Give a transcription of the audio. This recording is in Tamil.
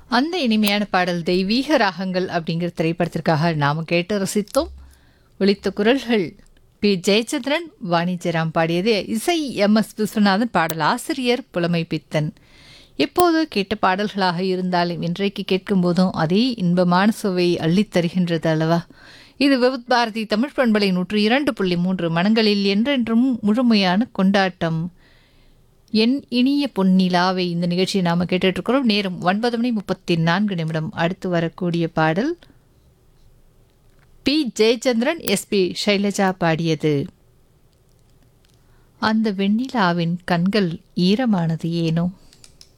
அந்த இனிமையான பாடல் தெய்வீக ராகங்கள் அப்படிங்கிற திரைப்படத்திற்காக நாம் கேட்டு ரசித்தோம் ஒலித்த குரல்கள் பி ஜெயச்சந்திரன் வாணிஜராம் பாடியது இசை எம் எஸ் விஸ்வநாதன் பாடல் ஆசிரியர் புலமை பித்தன் எப்போது கேட்ட பாடல்களாக இருந்தாலும் இன்றைக்கு கேட்கும்போதும் அதே இன்பமான சுவையை அள்ளித் தருகின்றது அல்லவா இது விவித் பாரதி தமிழ் பண்பலை நூற்று இரண்டு புள்ளி மூன்று மனங்களில் என்றென்றும் முழுமையான கொண்டாட்டம் என் இனிய பொன்னிலாவை இந்த நிகழ்ச்சியை நாம் கேட்டுட்ருக்கிறோம் நேரம் ஒன்பது மணி முப்பத்தி நான்கு நிமிடம் அடுத்து வரக்கூடிய பாடல் பி ஜெயச்சந்திரன் எஸ்பி ஷைலஜா பாடியது அந்த வெண்ணிலாவின் கண்கள் ஈரமானது ஏனோ